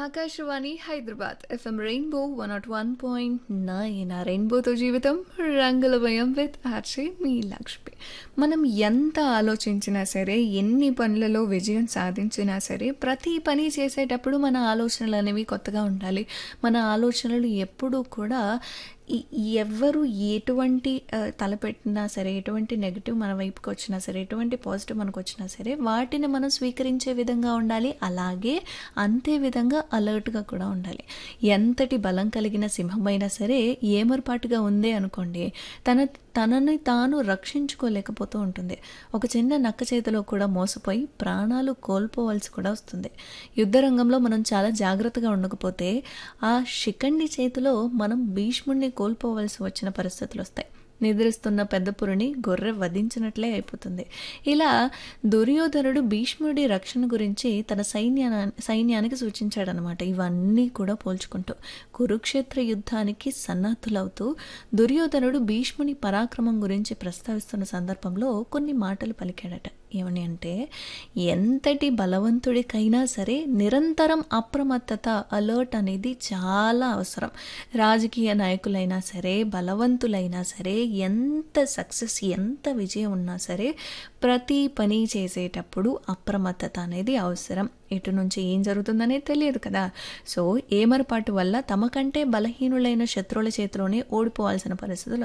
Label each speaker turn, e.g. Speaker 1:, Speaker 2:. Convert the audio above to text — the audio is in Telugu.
Speaker 1: Akashvani Hyderabad FM rainbow one nought one point nine ఆ రెయిన్బోతో జీవితం రంగుల భయం విత్ ఆర్చే మీ లక్ష్మి మనం ఎంత ఆలోచించినా సరే ఎన్ని పనులలో విజయం సాధించినా సరే ప్రతి పని చేసేటప్పుడు మన ఆలోచనలు అనేవి కొత్తగా ఉండాలి మన ఆలోచనలు ఎప్పుడూ కూడా ఈ- ఎవ్వరు ఎటువంటి ఆ, తలపెట్టినా సరే ఎటువంటి నెగిటివ్ మన వైపుకి వచ్చినా సరే ఎటువంటి పాజిటివ్ మనకు వచ్చినా సరే వాటిని మనం స్వీకరించే విధంగా ఉండాలి అలాగే అంతే విధంగా అలర్ట్గా కూడా ఉండాలి ఎంతటి బలం కలిగిన సింహమైనా సరే ఏమరపాటుగా ఉందే అనుకోండి తన తనని తాను రక్షించుకోలేకపోతూ ఉంటుంది ఒక చిన్న నక్క చేతిలో కూడా మోసపోయి ప్రాణాలు కోల్పోవాల్సి కూడా వస్తుంది యుద్ధ రంగంలో మనం చాలా జాగ్రత్తగా ఉండకపోతే ఆ శిఖండి చేతిలో మనం భీష్ముడిని కోల్పోవలసి వచ్చిన పరిస్థితులు వస్తాయి నిద్రిస్తున్న పెద్ద పురిని గొర్రె వధించినట్లే అయిపోతుంది ఇలా దుర్యోధనుడు భీష్ముడి రక్షణ గురించి తన సైన్యా సైన్యానికి సూచించాడనమాట ఇవన్నీ కూడా పోల్చుకుంటూ కురుక్షేత్ర యుద్ధానికి సన్నద్ధులవుతూ దుర్యోధనుడు భీష్ముని పరాక్రమం గురించి ప్రస్తావిస్తున్న సందర్భంలో కొన్ని మాటలు పలికాడట ఏమని అంటే ఎంతటి బలవంతుడికైనా సరే నిరంతరం అప్రమత్తత అలర్ట్ అనేది చాలా అవసరం రాజకీయ నాయకులైనా సరే బలవంతులైనా సరే ఎంత సక్సెస్ ఎంత విజయం ఉన్నా సరే ప్రతి పని చేసేటప్పుడు అప్రమత్తత అనేది అవసరం ఇటు నుంచి ఏం జరుగుతుందనేది తెలియదు కదా సో ఏమరపాటు వల్ల తమకంటే బలహీనులైన శత్రువుల చేతిలోనే ఓడిపోవాల్సిన పరిస్థితులు